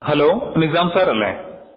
Hello Nizam sir അല്ലേ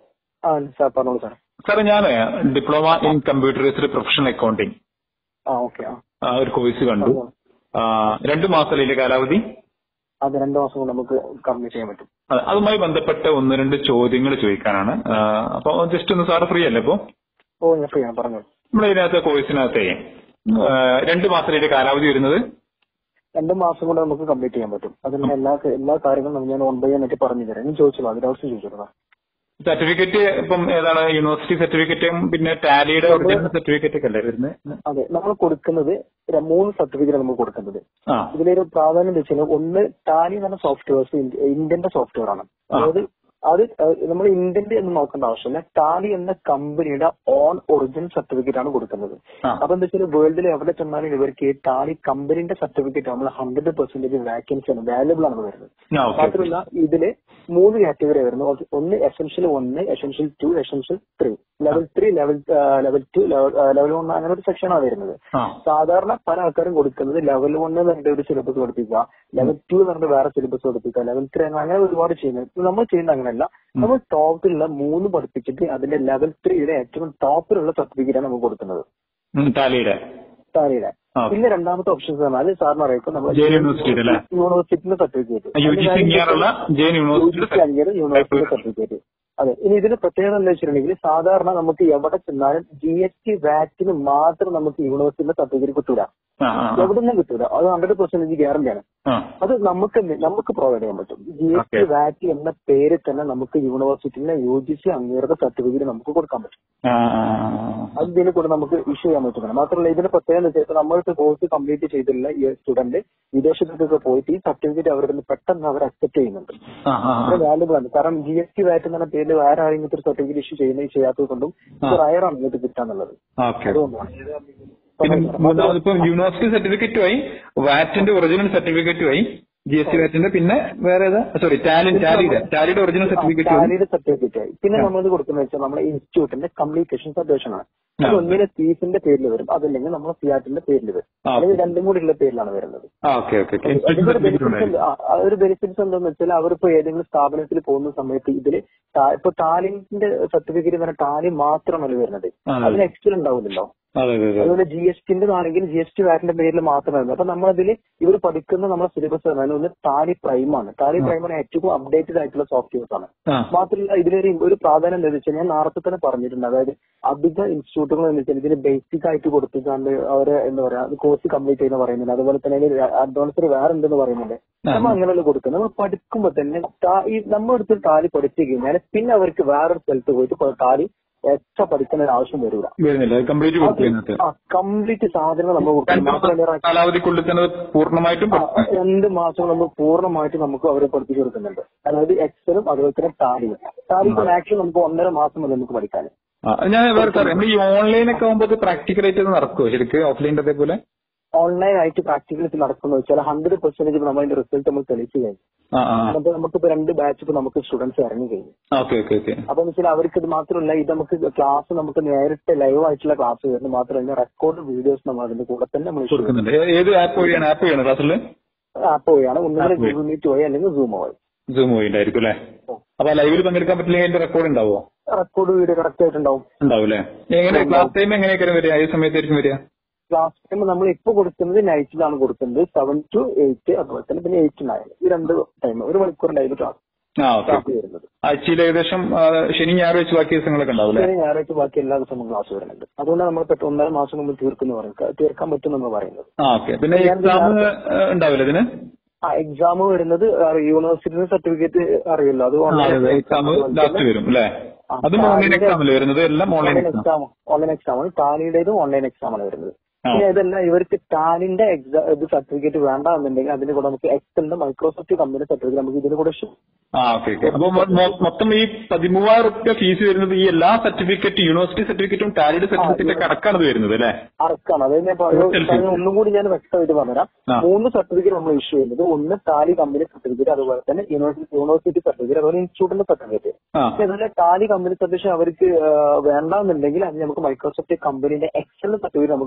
ആ sir പറഞ്ഞോളൂ സാർ സാർ ഞാൻ diploma in computerised professional accounting ആ ഓക്കെ ആ ഒരു കോഴ്സ് കണ്ടു ആ, രണ്ട് മാസമല്ലേ കാലാവധി അത് രണ്ട് മാസം കൊണ്ട് നമുക്ക് കംപ്ലീറ്റ് ചെയ്യാൻ പറ്റും അത് അതുമായി ബന്ധപ്പെട്ട ഒന്ന് രണ്ട് ചോദ്യങ്ങൾ ചോദിക്കാനാണ് ആ, അപ്പൊ ജസ്റ്റ് ഒന്ന് സാർ ഫ്രീ അല്ലേ ഇപ്പോ ഓ ഞാൻ ഫ്രീ ആണ് പറഞ്ഞോളൂ നമ്മുടെ ഇതിനകത്ത് കോഴ്സിനകത്തെ ആ, രണ്ട് മാസത്തിലെ കാലാവധി വരുന്നത് രണ്ട് മാസം കൊണ്ട് നമുക്ക് കംപ്ലീറ്റ് ചെയ്യാൻ പറ്റും അതിനുള്ള എല്ലാ എല്ലാ കാര്യങ്ങളും ഞാൻ ഓൺ ബൈ ആയിട്ട് പറഞ്ഞു തരാം ഞാൻ ചോദിച്ചോളൂ അത് ഡൗട്ട്സ് ചോദിച്ചോളൂ സർട്ടിഫിക്കറ്റ് ഇപ്പം ഏതാണ് യൂണിവേഴ്സിറ്റി സർട്ടിഫിക്കറ്റും പിന്നെ ടാലിയുടെ ഒറിജിനൽ സർട്ടിഫിക്കറ്റ് ഒക്കെ അല്ലേ വരുന്നത് അതെ നമ്മൾ കൊടുക്കുന്നത് ര- മൂന്ന് സർട്ടിഫിക്കറ്റ് നമുക്ക് കൊടുക്കുന്നത് ആ ഇതിലൊരു പ്രാധാന്യം എന്ന് വെച്ചാൽ ഒന്ന് ടാലി എന്ന് പറഞ്ഞ സോഫ്റ്റ്വെയർസ് ഇന്ത്യന്റെ സോഫ്റ്റ്വെയർ ആണ് ആ. അതായത് അത് നമ്മൾ ഇന്ത്യന്റെ എന്ന് നോക്കേണ്ട ആവശ്യമില്ല ടാലി എന്ന കമ്പനിയുടെ ഓൺ ഒറിജിനൽ സർട്ടിഫിക്കറ്റ് ആണ് കൊടുക്കുന്നത് ആ. അപ്പൊ എന്താ വെച്ചാൽ വേൾഡിൽ എവിടെ ചെന്നാലും ഇവർക്ക് ടാലി കമ്പനിന്റെ സർട്ടിഫിക്കറ്റ് നമ്മൾ ഹൺഡ്രഡ് പെർസെന്റേജ് വാക്കൻസി ആണ് വാല്യബിൾ ആണ് വരുന്നത് ആ ഓക്കെ മാത്രമല്ല ഇതില് മൂന്ന് കാറ്റഗറി വരുന്നു ഒന്ന് ഒന്ന് എസെൻഷ്യൽ ഒന്ന് essential two essential three level three level level two level one അങ്ങനെ ഒരു സെക്ഷനാണ് വരുന്നത് ആ സാധാരണ പല ആൾക്കാരും കൊടുക്കുന്നത് ലെവൽ വൺ എന്ന് പറഞ്ഞ ഒരു സിലബസ് പഠിപ്പിക്കുക ലെവൽ ടു എന്ന് പറഞ്ഞ വേറെ സിലബസ് പഠിപ്പിക്കുക ലെവൽ ത്രീ അങ്ങനെ ഒരുപാട് ചെയ്യുന്നത് നമ്മൾ ചെയ്യുന്ന അങ്ങനെയല്ല നമ്മൾ ടോപ്പിലുള്ള മൂന്ന് പഠിപ്പിച്ചിട്ട് അതിന്റെ ലെവൽ ത്രീയുടെ ഏറ്റവും ടോപ്പിലുള്ള സർട്ടിഫിക്കറ്റ് ആണ് നമുക്ക് കൊടുക്കുന്നത് ഉം, ടാലിയുടെ ടാലിയുടെ ആ. പിന്നെ രണ്ടാമത്തെ ഓപ്ഷൻ പറഞ്ഞാൽ സാറിന് അറിയിക്കും നമ്മൾ ജെ യൂണിവേഴ്സിറ്റിയുടെ അല്ലേ യൂണിവേഴ്സിറ്റിന്റെ സർട്ടിഫിക്കറ്റ് യു ജി സി ഇങ്ങനെയുള്ള ജെയിൻ യൂണിവേഴ്സിറ്റിയുടെ യൂണിവേഴ്സിറ്റി സർട്ടിഫിക്കറ്റ് അതെ ഇനി ഇതിന് പ്രത്യേകത എന്താ വെച്ചിട്ടുണ്ടെങ്കിൽ സാധാരണ നമുക്ക് എവിടെ ചെന്നാലും ജി എസ് ടി വാറ്റിന് മാത്രം നമുക്ക് യൂണിവേഴ്സിറ്റിന്റെ സർട്ടിഫിക്കറ്റ് കിട്ടൂല ആ ആ ആ. എവിടെ നിന്നും കിട്ടൂല അത് ഹൺഡ്രഡ് പെർസെന്റേജ് ഗ്യാരണ്ടിയാണ് ആ അത് നമുക്ക് എന്ത് നമുക്ക് പ്രൊവൈഡ് ചെയ്യാൻ പറ്റും G S T Okay. VAT എന്ന പേരിൽ തന്നെ നമുക്ക് യൂണിവേഴ്സിറ്റിന്റെ യു ജി സി അംഗീകൃത സർട്ടിഫിക്കറ്റ് നമുക്ക് കൊടുക്കാൻ പറ്റും ആ, ആ, ആ. അത് ഇതിനെ കൂടെ നമുക്ക് ഇഷ്യൂ ചെയ്യാൻ പറ്റുന്നതാണ് മാത്രമല്ല ഇതിന്റെ പ്രത്യേകത എന്ന് വെച്ചാൽ നമ്മൾക്ക് കോഴ്സ് കംപ്ലീറ്റ് ചെയ്തിട്ടുള്ള ഈ സ്റ്റുഡന്റ് വിദേശത്തേക്കൊക്കെ പോയിട്ട് ഈ സർട്ടിഫിക്കറ്റ് അവരുടെ പെട്ടെന്ന് അവർ അക്സെപ്റ്റ് ചെയ്യുന്നുണ്ട് ആ, ആ, അത് വാല്യബിൾ ആണ് കാരണം ജി എസ് ടി വാറ്റ് എന്ന പേരിൽ വേറെ ആരെങ്കിലും ഒരു സർട്ടിഫിക്കറ്റ് ഇഷ്യൂ ചെയ്യുന്നത് ചെയ്യാത്തത് കൊണ്ടും ഇത് റയറാണ് ഇങ്ങോട്ട് കിട്ടാന്നുള്ളത് ആ. ഓക്കെ അതുകൊണ്ടാണ് പിന്നെ മൂന്നാമതിപ്പം യൂണിവേഴ്സിറ്റി സർട്ടിഫിക്കറ്റുമായി വാറ്റിന്റെ ഒറിജിനൽ സർട്ടിഫിക്കറ്റുമായി ജി എസ് ടി വാറ്റിന്റെ പിന്നെ വേറെ ഏതാ സോറി ടാലി ടാലിയുടെ ടാലിയുടെ ഒറിജിനൽ സർട്ടിഫിക്കറ്റ് ടാലിയുടെ സർട്ടിഫിക്കറ്റ് ആയി പിന്നെ നമ്മൾ കൊടുക്കുന്നത് വെച്ചാൽ നമ്മുടെ ഇൻസ്റ്റിറ്റ്യൂട്ടിന്റെ കമ്മ്യൂണിക്കേഷൻ സർട്ടിഫിക്കേഷൻ ആണ് അത് ഒന്നിനെ ഫീസിന്റെ പേരിൽ വരും അതല്ലെങ്കിൽ നമ്മുടെ സിയാറ്റിന്റെ പേരിൽ വരും ആ. അല്ലെങ്കിൽ രണ്ടും കൂടി ഉള്ള പേരിലാണ് വരുന്നത് ആ ഓക്കെ ഓക്കെ ഓക്കെ അതിന്റെ ഒരു ബെനിഫിറ്റ്സ് ഉണ്ട്. ആ, ആ ഒരു ബെനിഫിറ്റ്സ് എന്താന്ന് വെച്ചാൽ അവരിപ്പോ ഏതെങ്കിലും സ്ഥാപനത്തിൽ പോകുന്ന സമയത്ത് ഇതില് ടാ- ഇപ്പൊ ടാലിന്റെ സർട്ടിഫിക്കറ്റ് എന്ന് പറഞ്ഞാൽ ടാലി മാത്രമല്ല വരുന്നത് ആ, അതെ. അതിന് എക്സ്റ്റൽ ഉണ്ടാവില്ലല്ലോ അതെ അതെ അതെ അതുപോലെ ജി എസ് ടിന്റെ ആണെങ്കിൽ ജി എസ് ടി വാറ്റിന്റെ പേരിൽ മാത്രമേ അപ്പൊ നമ്മളതിൽ ഇവർ പഠിക്കുന്ന നമ്മുടെ സിലബസ് പറഞ്ഞാൽ ഒന്ന് ടാലി പ്രൈം ആണ് ടാലി പ്രൈം ആണ് ഏറ്റവും അപ്ഡേറ്റഡ് ആയിട്ടുള്ള സോഫ്റ്റ്വെയർസ് ആണ് ആ മാത്രമല്ല ഇതിലൊരു ഒരു പ്രാധാന്യം എന്താ വെച്ചാൽ ഞാൻ നേരത്തെ തന്നെ പറഞ്ഞിട്ടുണ്ട് അതായത് അധിക ഇൻസ്റ്റിറ്റ്യൂട്ടുകൾ എന്ന് വെച്ചാൽ ഇതിന് ബേസിക് ആയിട്ട് കൊടുത്തിട്ടാണ്ട് അവരെ എന്താ പറയാ കോഴ്സ് കംപ്ലീറ്റ് ചെയ്യുന്ന പറയുന്നുണ്ട് അതുപോലെ തന്നെ അഡ്വാൻസർ വേറെ ഉണ്ടെന്ന് പറയുന്നുണ്ട് നമ്മൾ അങ്ങനെയല്ല കൊടുക്കുന്നത് നമ്മൾ പഠിക്കുമ്പോൾ തന്നെ ടാ- ഈ നമ്മുടെ അടുത്ത് ടാലി പഠിച്ചു കഴിഞ്ഞാൽ പിന്നെ അവർക്ക് വേറൊരു സ്ഥലത്ത് പോയിട്ട് കൊ- ടാലി എക്സ്ട്രാ പഠിക്കുന്ന ഒരു ആവശ്യം വരില്ല വരുന്നില്ല കംപ്ലീറ്റ് കൊടുത്തു ഇതിനകത്ത് ആ കംപ്ലീറ്റ് സാധനങ്ങൾ നമ്മൾ കൊടുക്കണം മാത്രമല്ല കാലാവധിക്കുള്ളിൽ തന്നെ അത് പൂർണ്ണമായിട്ടും ആ, രണ്ട് മാസം നമ്മൾ പൂർണ്ണമായിട്ട് നമുക്ക് അവരെ പഠിപ്പിച്ചു കൊടുക്കുന്നുണ്ട് അതായത് എക്സലും അതുപോലെ തന്നെ ടാലിയും ടാലിക്ക് മാക്സിമം നമുക്ക് ഒന്നര മാസം മതി നമുക്ക് പഠിക്കാൻ ആ, ഞാൻ വേറെ സാർ നമ്മൾ ഈ ഓൺലൈൻ ഒക്കെ ആകുമ്പോൾ പ്രാക്ടിക്കൽ ആയിട്ട് നടക്കുമോ ശരിക്കും ഓഫ്ലൈൻ്റെ അതേപോലെ ഓൺലൈൻ ആയിട്ട് പ്രാക്ടിക്കൽസ് നടക്കുന്ന വെച്ചാൽ ഹൺഡ്രഡ് പെർസെന്റേജ് നമ്മൾ അതിന്റെ റിസൾട്ട് നമ്മൾ തെളിയിച്ചു കഴിഞ്ഞു ആ ആ അപ്പൊ നമുക്കിപ്പോ രണ്ട് ബാച്ച് ഇപ്പൊ നമുക്ക് സ്റ്റുഡൻസ് ഇറങ്ങി കഴിഞ്ഞു ഓക്കെ ഓക്കെ ഓക്കെ അപ്പൊ എന്ന് വെച്ചാൽ അവർക്ക് ഇത് മാത്രമല്ല ഇത് നമുക്ക് ക്ലാസ് നമുക്ക് നേരിട്ട് ലൈവ് ആയിട്ടുള്ള ക്ലാസ് വരുന്നു മാത്രമല്ല റെക്കോർഡ് വീഡിയോസ് നമ്മൾ അതിന്റെ കൂടെ തന്നെ നമ്മൾ കൊടുക്കുന്നുണ്ട് ഏ- ഏത് ആപ്പ് വഴിയാണ് ആപ്പ് വഴിയാണ് ക്ലാസ്സിൽ ആപ്പ് വഴിയാണ് ഒന്നുകിൽ ഗൂഗിൾ മീറ്റ് വഴി അല്ലെങ്കിൽ സൂം വഴി സൂം വഴിണ്ടായിരിക്കും അല്ലേ അപ്പൊ ലൈവിൽ പങ്കെടുക്കാൻ പറ്റില്ലെങ്കിൽ അതിന്റെ റെക്കോർഡ് ഉണ്ടാവോ റെക്കോർഡ് വീഡിയോ കറക്റ്റ് ആയിട്ടുണ്ടാവും ഉണ്ടാവും അല്ലേ എങ്ങനെ ക്ലാസ് ടൈം എങ്ങനെയൊക്കെ വരിക ഏത് സമയത്തായിരിക്കും വരിക ക്ലാസ് ടൈം നമ്മൾ ഇപ്പൊ കൊടുക്കുന്നത് നൈറ്റിലാണ് കൊടുക്കുന്നത് സെവൻ ടു എയ്റ്റ് അതുപോലെ തന്നെ പിന്നെ എയ്റ്റ് നയൻ ഈ രണ്ട് ടൈം ഒരു മണിക്കൂർ ലൈവ് ക്ലാസ് ആ ഓക്കെ ക്ലാസ് വരുന്നത് ആഴ്ചയിൽ ഏകദേശം ആ, ശനി ഞായർ വെച്ച് ബാക്കി ദിവസങ്ങളൊക്കെ ഉണ്ടാവും അല്ലേ ശനി ഞായറാഴ്ച ബാക്കി എല്ലാ ദിവസവും ക്ലാസ് വരുന്നുണ്ട് അതുകൊണ്ടാണ് നമ്മൾ പെട്ടെന്ന് ഒന്നര മാസം മുമ്പ് തീർക്കുന്നു പറയുന്നത് തീർക്കാൻ പറ്റും നമ്മൾ പറയുന്നത് ആ ഓക്കെ പിന്നെ എക്സാം ഉണ്ടാവില്ല ഇതിന് ആ എക്സാം വരുന്നത് യൂണിവേഴ്സിറ്റി സർട്ടിഫിക്കറ്റ് അറിയില്ല അത് എക്സാം ലാസ്റ്റ് വരും അല്ലേ അതും ഓൺലൈൻ എക്സാം അല്ലേ വരുന്നത് എല്ലാം online online exam exam online exam ആണ് ടാലിയുടേതും ഓൺലൈൻ എക്സാം ആണ് വരുന്നത് ആ. പിന്നെ ഇതല്ല ഇവർക്ക് ടാലിന്റെ എക്സാം ഇത് സർട്ടിഫിക്കറ്റ് വേണ്ട എന്നുണ്ടെങ്കിൽ അതിന് കൂടെ നമുക്ക് എക്സലിന്റെ മൈക്രോസോഫ്റ്റ് കമ്പനി സർട്ടിഫിക്കറ്റ് നമുക്ക് ഇതിന് കൂടെ ഇഷ്യൂ ആ ഓക്കെ ഓക്കെ അപ്പൊ മൊ- മൊ- മൊത്തം ഈ പതിമൂവായിരം റുപ്യ ഫീസ് വരുന്നത് ഈ എല്ലാ സർട്ടിഫിക്കറ്റ് യൂണിവേഴ്സിറ്റി സർട്ടിഫിക്കറ്റും ടാലിയുടെ സർട്ടിഫിക്കറ്റ് ഒക്കെ അടക്കാണ് ഇത് വരുന്നത് അല്ലേ അറക്കാണ് അതായത് ഞാൻ പറയ- Total പറഞ്ഞ ഒന്നും കൂടി ഞാൻ വ്യക്തമായിട്ട് പറഞ്ഞുതരാം ആ. മൂന്ന് സർട്ടിഫിക്കറ്റ് നമ്മൾ ഇഷ്യൂ ചെയ്യുന്നത് ഒന്ന് ടാലി കമ്പനി സർട്ടിഫിക്കറ്റ് അതുപോലെ തന്നെ യൂണിവേഴ്സിറ്റി യൂണിവേഴ്സിറ്റി സർട്ടിഫിക്കറ്റ് അതുപോലെ ഇൻസ്റ്റിറ്റ്യൂട്ടിന്റെ സർട്ടിഫിക്കറ്റ് ആ അതുപോലെ ടാലി കമ്പനി സർട്ടിഫിക്കറ്റ് അവർക്ക് വേണ്ടെന്നുണ്ടെങ്കിൽ അത് നമുക്ക് മൈക്രോസോഫ്റ്റ് കമ്പനിയുടെ എക്സൽ സർട്ടിഫിക്കറ്റ് നമുക്ക് പ്രൊവൈഡ് ചെയ്യാൻ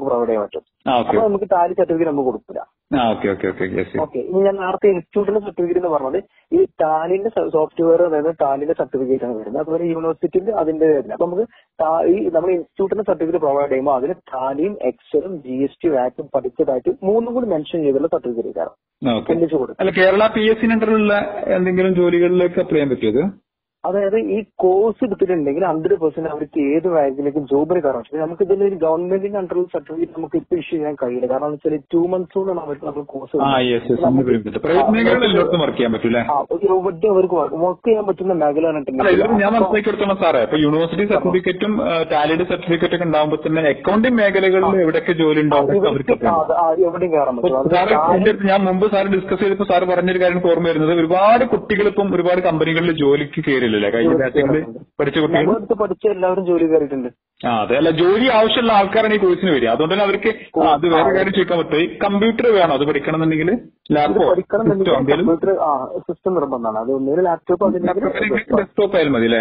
പറ്റും ആ ഓക്കെ അപ്പൊ നമുക്ക് ടാലി സർട്ടിഫിക്കറ്റ് നമുക്ക് കൊടുക്കില്ല ആ okay okay okay yes okay ഇനി ഞാൻ നേരത്തെ ഇൻസ്റ്റിറ്റ്യൂട്ടിന്റെ സർട്ടിഫിക്കറ്റ് എന്ന് പറഞ്ഞത് ഈ ടാലിന്റെ സോഫ്റ്റ്വെയർ അതായത് ടാലിന്റെ സർട്ടിഫിക്കറ്റ് ആണ് വരുന്നത് അതുപോലെ യൂണിവേഴ്സിറ്റിന്റെ അതിന്റെ വരുന്നത് അപ്പൊ നമുക്ക് ടാ- ഈ നമ്മൾ ഇൻസ്റ്റിറ്റ്യൂട്ടിന്റെ സർട്ടിഫിക്കറ്റ് പ്രൊവൈഡ് ചെയ്യുമ്പോൾ അതിന് ടാലിയും എക്സലും ജി എസ് ടി വാറ്റും പഠിച്ചതായിട്ട് മൂന്നും കൂടി മെൻഷൻ ചെയ്തുള്ള സർട്ടിഫിക്കറ്റ് കാരണം ഓക്കെ ഒന്നിച്ചു കൊടുക്കും അല്ല കേരള പി എസ് സി അണ്ടറിലുള്ള എന്തെങ്കിലും ജോലികളിലേക്ക് അപ്ലൈ ചെയ്യാൻ പറ്റുമോ ഇത് അതായത് ഈ കോഴ്സ് എടുത്തിട്ടുണ്ടെങ്കിൽ ഹൺഡ്രഡ് പെർസെന്റ് അവർക്ക് ഏത് ബാങ്കിലേക്കും ജോബിന് കയറാം പക്ഷേ നമുക്ക് ഇതിൽ ഒരു ഗവൺമെന്റിന്റെ അണ്ടറിൽ സർട്ടിഫിക്കറ്റ് നമുക്ക് ഇപ്പൊ ഇഷ്യൂ ചെയ്യാൻ കഴിയില്ല കാരണം എന്ന് വെച്ചാൽ ടു മന്ത്സ് കൊണ്ടാണ് അവർക്ക് നമ്മൾ കോഴ്സ് ആ യെസ് യെസ് ഒന്ന് പറയാൻ പറ്റും പ്രൈവറ്റ് മേഖലകളിൽ എല്ലായിടത്തും വർക്ക് ചെയ്യാൻ പറ്റൂലേ എവിടെ അവർക്ക് വർക്ക് ചെയ്യാൻ പറ്റുന്ന മേഖല അല്ല ഇത് പറഞ്ഞിട്ടുണ്ടെങ്കിൽ ഞാൻ മനസ്സിലാക്കി കൊടുത്തോളാം സാറേ ഇപ്പൊ യൂണിവേഴ്സിറ്റി സർട്ടിഫിക്കറ്റും ടാലിയുടെ സർട്ടിഫിക്കറ്റ് ഒക്കെ ഉണ്ടാകുമ്പോൾ തന്നെ അക്കൗണ്ടിംഗ് മേഖലകളിൽ എവിടെയൊക്കെ ജോലി ഉണ്ടാവും അതൊക്കെ അവർക്ക് ഇവർക്ക് ആ, ആ, എവിടെയും കയറാൻ അപ്പൊ പറ്റും അത് സാറ് എന്റെ അടുത്ത് ഞാൻ മുമ്പ് സാറ് ഡിസ്കസ് ചെയ്തപ്പോൾ സാറ് പറഞ്ഞൊരു കാര്യം എനിക്ക് ഓർമ്മ വരുന്നത് ഒരുപാട് കുട്ടികൾ ഇപ്പം ഒരുപാട് കമ്പനികളിൽ ജോലിക്ക് കയറില്ലല്ലേ കഴിഞ്ഞ ബാച്ചുകളിൽ പഠിച്ച കുട്ടികൾ നമ്മുടെ അടുത്ത് പഠിച്ച എല്ലാവരും ജോലി കയറിയിട്ടുണ്ട് ആ അതെ അല്ല ജോലി ആവശ്യമുള്ള ആൾക്കാരാണ് ഈ കോഴ്സിന് വരിക അതുകൊണ്ട് തന്നെ അവർക്ക് ആ, അത് വേറെ കാര്യം ചോദിക്കാൻ പറ്റും ഈ കമ്പ്യൂട്ടർ വേണോ അത് പഠിക്കണമെന്നുണ്ടെങ്കിൽ ഇത് ലാപ്പോ പഠിക്കണം സിസ്റ്റോ എന്നുണ്ടെങ്കിൽ എന്തെങ്കിലും കമ്പ്യൂട്ടർ ആ സിസ്റ്റം നിർബന്ധമാണ് അത് ഒന്നേലും ലാപ്ടോപ്പ് അതില്ലെങ്കിൽ ഡെസ്ക്ടോപ്പ് ആയാലും മതി അല്ലേ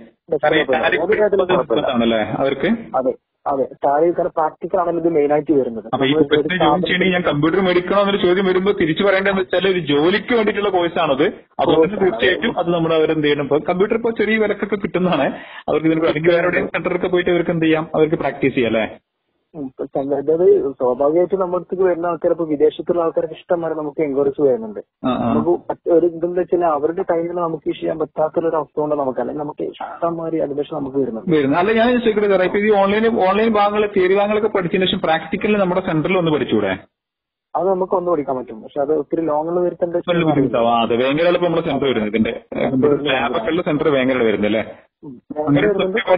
ആണല്ലേ അവർക്ക് അതെ അതെ താഴെ കാരണം പ്രാക്ടിക്കൽ ആണല്ലോ ഇത് മെയിൻ ആയിട്ട് വരുന്നത് അപ്പൊ ഈ കോഴ്സിന് ജോയിൻ ചെയ്യണമെങ്കിൽ ഞാൻ കമ്പ്യൂട്ടർ മേടിക്കണോ എന്നൊരു ചോദ്യം വരുമ്പോൾ തിരിച്ചു പറയേണ്ടതെന്ന് വെച്ചാൽ ഒരു ജോലിക്ക് വേണ്ടിയിട്ടുള്ള കോഴ്സാണത് അതുകൊണ്ട് തന്നെ തീർച്ചയായിട്ടും അത് നമ്മൾ അവരെന്ത് ചെയ്യണം ഇപ്പൊ കമ്പ്യൂട്ടർ ഇപ്പോൾ ചെറിയ വിലക്കൊക്കെ കിട്ടുന്നതാണ് അവർക്ക് ഇതിന് അല്ലെങ്കിൽ വേറെ എവിടെയും സെന്ററിലൊക്കെ പോയിട്ട് അവർക്ക് എന്ത് ചെയ്യാം അവർക്ക് പ്രാക്ടീസ് ചെയ്യാം അല്ലേ ഉം, ഇപ്പൊ അതായത് സ്വാഭാവികമായിട്ട് നമ്മുടെ അടുത്തേക്ക് വരുന്ന ആൾക്കാർ ഇപ്പൊ വിദേശത്തുള്ള ആൾക്കാർക്ക് ഇഷ്ടം വരെ നമുക്ക് എൻക്വയറീസ് വരുന്നുണ്ട് ആ, ആ. നമുക്ക് പറ്റ- ഒരു ഇതെന്ന് വെച്ചാൽ അവരുടെ ടൈമിൽ നമുക്ക് ഇഷ്യൂ ചെയ്യാൻ പറ്റാത്തൊരു അവസ്ഥ കൊണ്ട് നമുക്ക് അല്ലെങ്കിൽ നമുക്ക് ഇഷ്ടംമാതിരി അഡ്മിഷൻ നമുക്ക് വരുന്നുണ്ട് വരുന്നത് അല്ല ഞാൻ ചോദിക്കട്ടെ സാറേ ഇപ്പൊ ഈ ഓൺലൈൻ ഓൺലൈൻ ഭാഗങ്ങൾ തിയറി ഭാഗങ്ങളൊക്കെ പഠിച്ചതിന് ശേഷം പ്രാക്ടിക്കലിൽ നമ്മുടെ സെന്ററിൽ ഒന്ന് പഠിച്ചൂടെ അത് നമുക്ക് ഒന്ന് പഠിക്കാൻ പറ്റും പക്ഷെ അത് ഒത്തിരി ലോങ്ങിൽ വരുത്തേണ്ട വലിയ ബുദ്ധിമുട്ടാവും ആ, അതെ വേങ്ങരയാണ് ഇപ്പൊ നമ്മുടെ സെന്റർ വരുന്നത് ഇതിന്റെ ലാബൊക്കെ ഉള്ള സെന്റർ വേങ്ങരയുടെ വരുന്നത് അല്ലേ അങ്ങനെ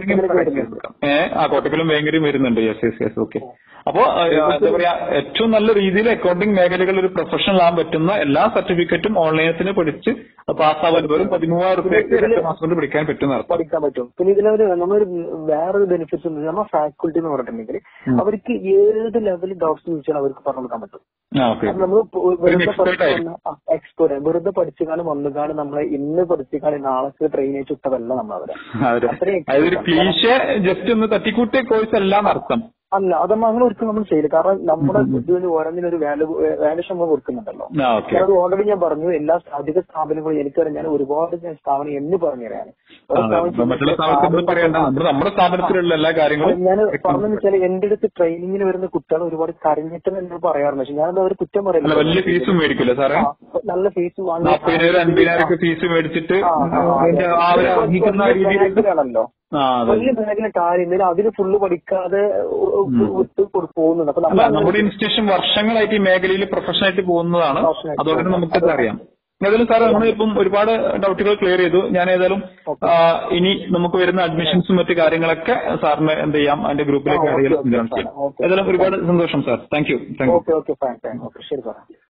ഏഹ് ആ കോട്ടക്കലും വേങ്ങരയും വരുന്നുണ്ട് യെസ് യെസ് യെസ് ഓക്കെ അപ്പോ ആ, എന്താ പറയാ ഏറ്റവും നല്ല രീതിയിൽ അക്കൗണ്ടിംഗ് മേഖലകളിൽ ഒരു പ്രൊഫഷണൽ ആകാൻ പറ്റുന്ന എല്ലാ സർട്ടിഫിക്കറ്റും ഓൺലൈനത്തിന് പഠിച്ച് പാസ്സാവാൻ വെറും പതിമൂവായിരം റുപ്യക്ക് രണ്ട് മാസം കൊണ്ട് പഠിക്കാൻ പറ്റുന്ന അർത്ഥം പഠിക്കാൻ പറ്റും പിന്നെ ഇതിലൊരു നമ്മളൊരു വേറൊരു ബെനിഫിറ്റ്സ് ഉണ്ട് നമ്മുടെ ഫാക്കൾട്ടി എന്ന് പറഞ്ഞിട്ടുണ്ടെങ്കിൽ അവർക്ക് ഏത് ലെവലിൽ ഡൗട്ട്സ് ചോദിച്ചാൽ അവർക്ക് പറഞ്ഞു കൊടുക്കാൻ പറ്റും ആ ഓക്കെ അത് നമ്മൾ വെറുതെ expert ആയിരിക്കും. എക്സ്പേർട്ട് വെറുതെ പഠിച്ചുകാണ് വന്നുകാണ് നമ്മളെ ഇന്ന് പഠിച്ചുകാണ് നാളെ ട്രെയിൻ ചുട്ടതല്ല നമ്മളവരെ അത്രയും അതായത് ഒരു ക്ലീശ ജസ്റ്റ് ഒന്ന് തട്ടിക്കൂട്ടിയ കോഴ്സ് അല്ല എന്നർത്ഥം അല്ല അത് അങ്ങനെ ഒരിക്കലും നമ്മൾ ചെയ്യില്ല കാരണം നമ്മുടെ ഇതിന് ഓരോന്നിനൊരു വാല്യൂ വാല്യൂഷൻ നമ്മൾ കൊടുക്കുന്നുണ്ടല്ലോ ആ ഓക്കെ അത് ഓൾറെഡി ഞാൻ പറഞ്ഞു എല്ലാ അധിക സ്ഥാപനങ്ങളും എനിക്കറിയാം ഞാൻ ഒരുപാട് ഞാൻ സ്ഥാപനം എന്ന് പറഞ്ഞു തരാണ് ഒരു സ്ഥാപനം മറ്റുള്ള സ്ഥാപനത്തിൽ നമ്മൾ പറയണ്ട നമ്മൾ നമ്മുടെ സ്ഥാപനത്തിലുള്ള എല്ലാ കാര്യങ്ങളും ഞാൻ പറഞ്ഞെന്ന് വെച്ചാൽ എന്റെ അടുത്ത് ട്രെയിനിങ്ങിന് വരുന്ന കുട്ടികൾ ഒരുപാട് കരഞ്ഞിട്ട് എന്നോട് പറയാറുണ്ട് പക്ഷെ ഞാനത് അവർ കുറ്റം അല്ല പറയില്ല വലിയ ഫീസും മേടിക്കില്ല സാറേ ആ, നല്ല ഫീസ് വാങ്ങി നാൽപ്പതിനായിരം അൻപതിനായിരം ഫീസ് മേടിച്ചിട്ട് ആ, ആ, ആ, അതിന്റെ ആ ഒരു അർഹിക്കുന്ന രീതിയിലേക്ക് ആണല്ലോ ആ അതെ വലിയ ബാഗിലെ കാര്യം എന്തിനാ അതിന് ഫുള്ള് പഠിക്കാതെ വിട്ട് കൊടു- പോകുന്നുണ്ട് അപ്പൊ അല്ല നമ്മൾ നമ്മുടെ ഇൻസ്റ്റിറ്റ്യൂഷൻ വർഷങ്ങളായിട്ട് ഈ മേഖലയിൽ പ്രൊഫഷണൽ ആയിട്ട് പോകുന്നതാണ് Professional ആയിട്ട് അതുകൊണ്ട് നമുക്കത് അറിയാം ഏതായാലും സാർ നമ്മൾ ഇപ്പം ഒരുപാട് ഡൗട്ടുകൾ ക്ലിയർ ചെയ്തു ഞാൻ ഏതായാലും ആ, ഇനി നമുക്ക് വരുന്ന അഡ്മിഷൻസും മറ്റു കാര്യങ്ങളൊക്കെ സാറിന് എന്ത് ചെയ്യാം അതിന്റെ ഗ്രൂപ്പിലേക്ക് ആ, ആഡ് okay, okay, ചെയ്യാം okay. ഏതായാലും ഒരുപാട് സന്തോഷം sir thank you thank you okay okay fine fine okay ശരി പറയാം